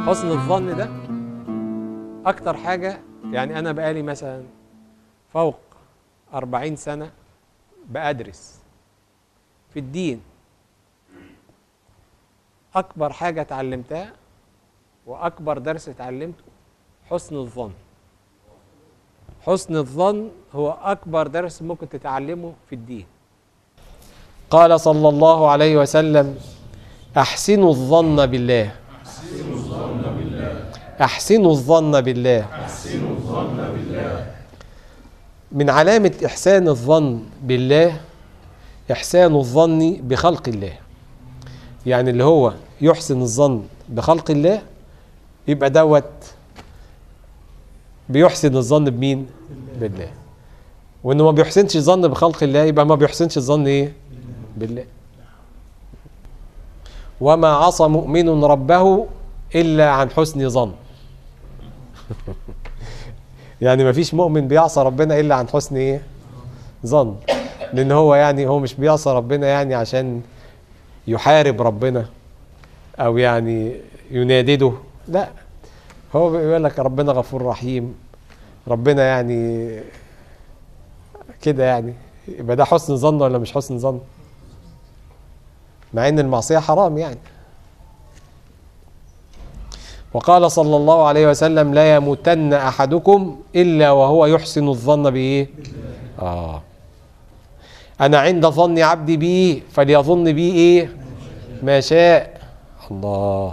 حسن الظن ده اكتر حاجة يعني انا بقالي مثلا فوق أربعين سنة بأدرس في الدين أكبر حاجة اتعلمتها وأكبر درس اتعلمته حسن الظن حسن الظن هو أكبر درس ممكن تتعلمه في الدين قال صلى الله عليه وسلم أحسنوا الظن بالله أحسنوا الظن بالله من علامة إحسان الظن بالله إحسان الظن بخلق الله يعني اللي هو يحسن الظن بخلق الله يبقى دوت بيحسن الظن بمين؟ بالله وانه ما بيحسنش الظن بخلق الله يبقى ما بيحسنش الظن ايه؟ بالله وما عصى مؤمن ربه الا عن حسن ظن يعني ما فيش مؤمن بيعصى ربنا الا عن حسن ايه؟ ظن لان هو يعني هو مش بيعصى ربنا يعني عشان يحارب ربنا او يعني ينادده لا هو بيقول لك ربنا غفور رحيم ربنا يعني كده يعني يبقى ده حسن ظن ولا مش حسن ظن مع ان المعصيه حرام يعني وقال صلى الله عليه وسلم لا يموتن احدكم الا وهو يحسن الظن بايه اه انا عند ظن عبدي بي فليظن بي ايه ما شاء الله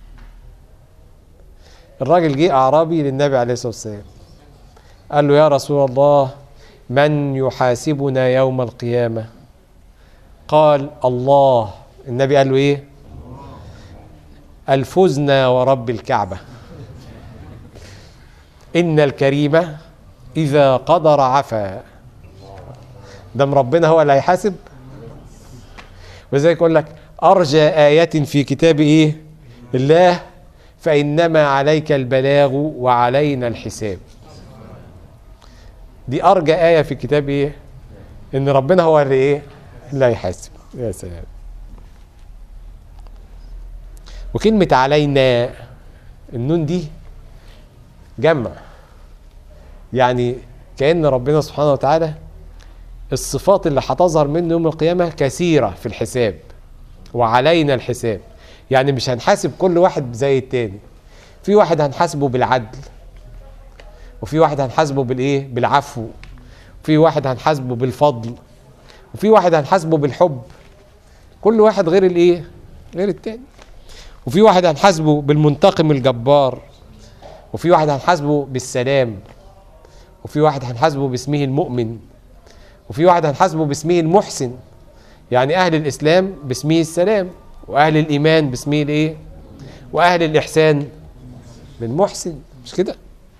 الراجل جه اعرابي للنبي عليه الصلاه والسلام قال له يا رسول الله من يحاسبنا يوم القيامه قال الله النبي قال له ايه الفزنا ورب الكعبه ان الكريم اذا قدر عفا دم ربنا هو اللي هيحاسب وزي يقول لك ارجى ايه في كتاب ايه الله فانما عليك البلاغ وعلينا الحساب دي ارجى ايه في كتاب ايه ان ربنا هو اللي ايه اللي هيحاسب يا سلام وكلمة علينا النون دي جمع يعني كأن ربنا سبحانه وتعالى الصفات اللي هتظهر منه يوم القيامة كثيرة في الحساب وعلينا الحساب يعني مش هنحاسب كل واحد زي التاني في واحد هنحاسبه بالعدل وفي واحد هنحاسبه بالايه بالعفو وفي واحد هنحاسبه بالفضل وفي واحد هنحاسبه بالحب كل واحد غير الايه غير التاني وفي واحد هنحاسبه بالمنتقم الجبار وفي واحد هنحاسبه بالسلام وفي واحد هنحاسبه باسمه المؤمن وفي واحد هنحاسبه باسمه المحسن يعني اهل الاسلام باسمه السلام واهل الايمان باسمه الايه واهل الاحسان بالمحسن مش كده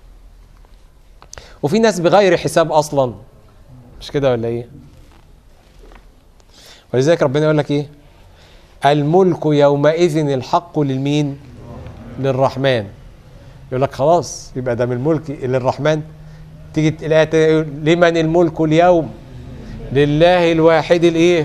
وفي ناس بغير حساب اصلا مش كده ولا ايه ولذلك ربنا يقول لك ايه الملك يومئذ الحق للمين للرحمن يقول لك خلاص يبقى ده من الملك للرحمن تيجي تلاقي لمن الملك اليوم لله الواحد الايه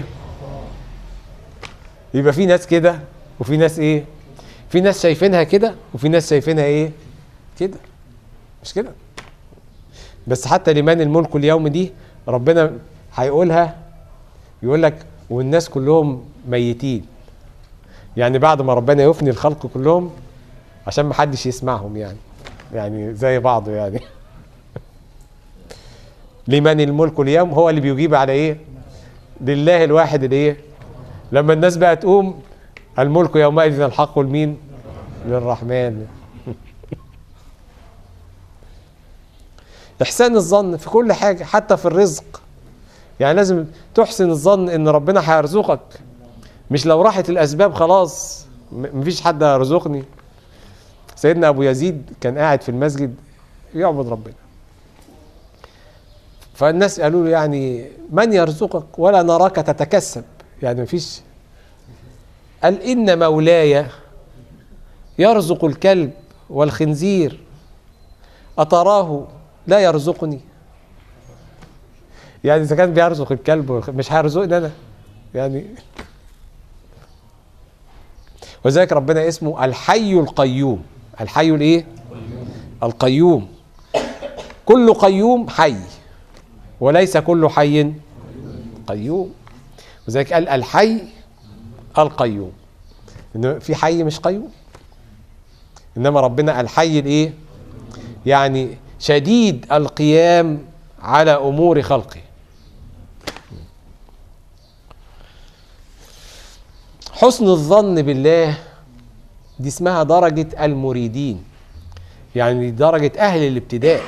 يبقى في ناس كده وفي ناس ايه في ناس شايفينها كده وفي ناس شايفينها ايه كده مش كده بس حتى لمن الملك اليوم دي ربنا هيقولها يقول لك والناس كلهم ميتين يعني بعد ما ربنا يفني الخلق كلهم عشان ما حدش يسمعهم يعني يعني زي بعضه يعني لمن الملك اليوم هو اللي بيجيب على ايه لله الواحد الايه لما الناس بقى تقوم الملك يومئذ الحق لمين للرحمن احسان الظن في كل حاجه حتى في الرزق يعني لازم تحسن الظن ان ربنا هيرزقك مش لو راحت الاسباب خلاص مفيش حد هيرزقني سيدنا ابو يزيد كان قاعد في المسجد يعبد ربنا فالناس قالوا له يعني من يرزقك ولا نراك تتكسب يعني مفيش قال ان مولاي يرزق الكلب والخنزير اتراه لا يرزقني يعني اذا كان بيرزق الكلب مش هيرزقني انا يعني ولذلك ربنا اسمه الحي القيوم الحي الايه القيوم كل قيوم حي وليس كل حي قيوم وذلك قال الحي القيوم إن في حي مش قيوم انما ربنا الحي الايه يعني شديد القيام على امور خلقه حسن الظن بالله دي اسمها درجة المريدين يعني درجة أهل الابتداء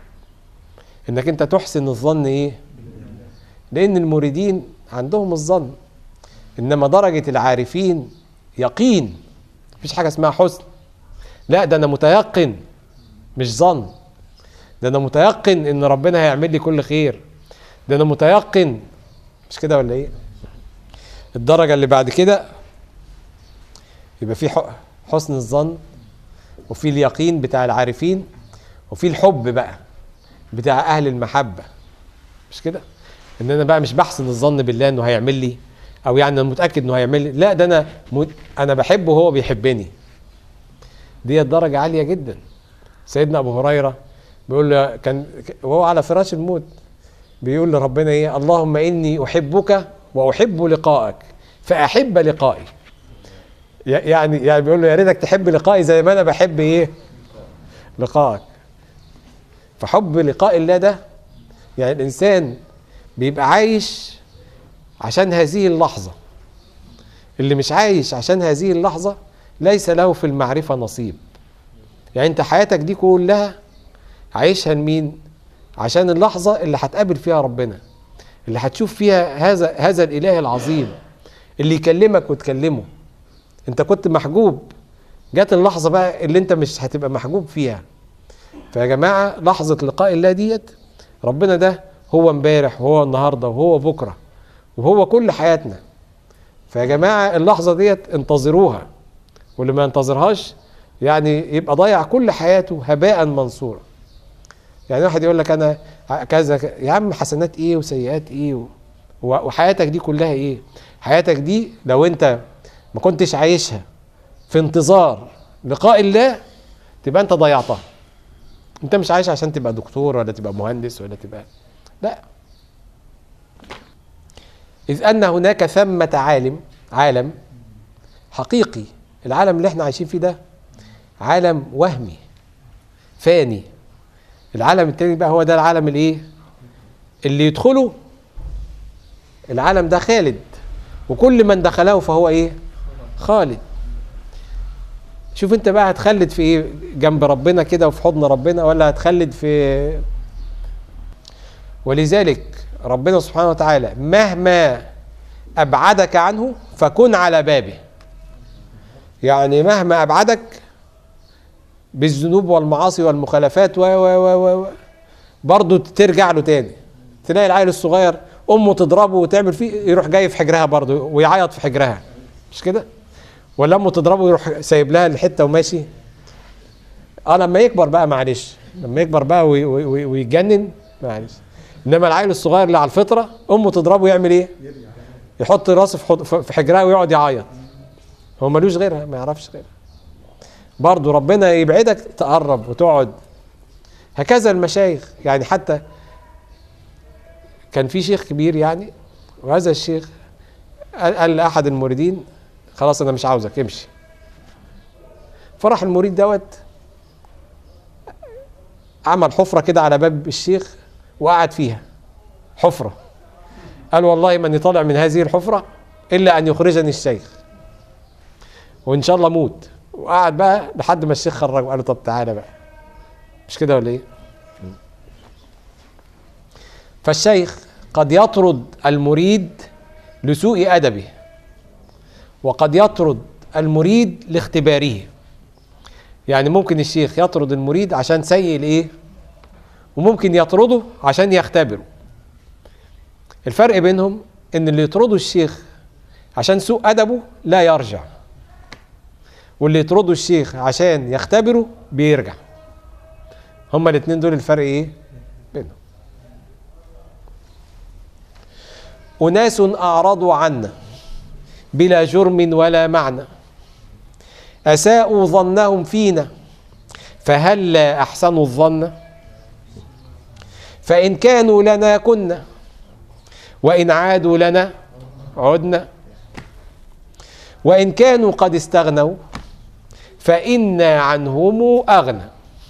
إنك أنت تحسن الظن إيه؟ لأن المريدين عندهم الظن إنما درجة العارفين يقين مفيش حاجة اسمها حسن لا ده أنا متيقن مش ظن ده أنا متيقن إن ربنا هيعمل لي كل خير ده أنا متيقن مش كده ولا إيه؟ الدرجة اللي بعد كده يبقى في ح- حسن الظن وفي اليقين بتاع العارفين وفي الحب بقى بتاع اهل المحبه مش كده ان انا بقى مش بحسن الظن بالله انه هيعمل لي او يعني انا متاكد انه هيعمل لي لا ده انا مت... انا بحبه وهو بيحبني دي درجه عاليه جدا سيدنا ابو هريره بيقول له كان وهو على فراش الموت بيقول لربنا ايه اللهم اني احبك واحب لقائك فاحب لقائي ي- يعني يعني بيقول له يا ريتك تحب لقائي زي ما انا بحب ايه لقائك فحب لقاء الله ده يعني الانسان بيبقى عايش عشان هذه اللحظه اللي مش عايش عشان هذه اللحظه ليس له في المعرفه نصيب يعني انت حياتك دي كلها عايشها لمين عشان اللحظه اللي هتقابل فيها ربنا اللي هتشوف فيها هذا هذا الاله العظيم اللي يكلمك وتكلمه انت كنت محجوب جت اللحظه بقى اللي انت مش هتبقى محجوب فيها فيا جماعه لحظه لقاء الله ديت ربنا ده هو امبارح وهو النهارده وهو بكره وهو كل حياتنا فيا جماعه اللحظه ديت انتظروها واللي ما ينتظرهاش يعني يبقى ضيع كل حياته هباء منصورا يعني واحد يقول لك انا كذا ك- يا عم حسنات ايه وسيئات ايه و- وحياتك دي كلها ايه حياتك دي لو انت ما كنتش عايشها في انتظار لقاء الله تبقى انت ضيعتها انت مش عايش عشان تبقى دكتور ولا تبقى مهندس ولا تبقى لا إذ أن هناك ثمة عالم عالم حقيقي العالم اللي احنا عايشين فيه ده عالم وهمي فاني العالم التاني بقى هو ده العالم الايه اللي يدخله العالم ده خالد وكل من دخله فهو ايه خالد شوف انت بقى هتخلد في ايه جنب ربنا كده وفي حضن ربنا ولا هتخلد في ولذلك ربنا سبحانه وتعالى مهما ابعدك عنه فكن على بابه يعني مهما ابعدك بالذنوب والمعاصي والمخالفات و و و و برضه ترجع له تاني تلاقي العيل الصغير امه تضربه وتعمل فيه يروح جاي في حجرها برضه ويعيط في حجرها مش كده ولا امه تضربه ويروح سايب لها الحته وماشي اه لما يكبر بقى معلش لما يكبر بقى وي- وي- وي- ويتجنن معلش انما العيل الصغير اللي على الفطره امه تضربه يعمل ايه يحط راسه في حض- في حجرها ويقعد يعيط هو ملوش غيرها ما يعرفش غيرها برضه ربنا يبعدك تقرب وتقعد هكذا المشايخ يعني حتى كان في شيخ كبير يعني وهذا الشيخ قال قال لأحد المريدين خلاص أنا مش عاوزك امشي فراح المريد دوت عمل حفرة كده على باب الشيخ وقعد فيها حفرة قال والله ماني طالع من هذه الحفرة إلا أن يخرجني الشيخ وإن شاء الله موت وقعد بقى لحد ما الشيخ خرج وقال له طب تعالى بقى مش كده ولا ايه فالشيخ قد يطرد المريد لسوء ادبه وقد يطرد المريد لاختباره يعني ممكن الشيخ يطرد المريد عشان سيء الايه وممكن يطرده عشان يختبره الفرق بينهم ان اللي يطرده الشيخ عشان سوء ادبه لا يرجع واللي يطرده الشيخ عشان يختبره بيرجع هما الاثنين دول الفرق ايه بينهم أناس أعرضوا عنا بلا جرم ولا معنى أساءوا ظنهم فينا فهلا احسنوا الظن فان كانوا لنا كنا وان عادوا لنا عدنا وان كانوا قد استغنوا فانا عنهم اغنى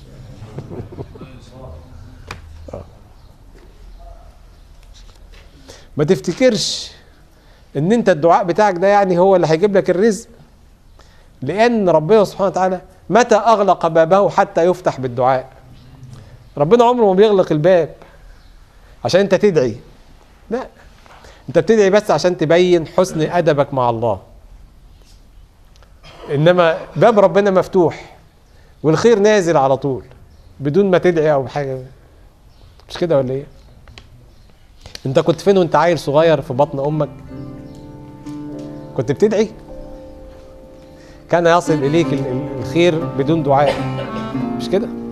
ما تفتكرش ان انت الدعاء بتاعك ده يعني هو اللي هيجيب لك الرزق لان ربنا سبحانه وتعالى متى اغلق بابه حتى يفتح بالدعاء ربنا عمره ما بيغلق الباب عشان انت تدعي لا انت بتدعي بس عشان تبين حسن ادبك مع الله انما باب ربنا مفتوح والخير نازل على طول بدون ما تدعي او حاجه مش كده ولا ايه انت كنت فين وانت عيل صغير في بطن امك كنت بتدعي كان يصل اليك ال- ال- الخير بدون دعاء مش كده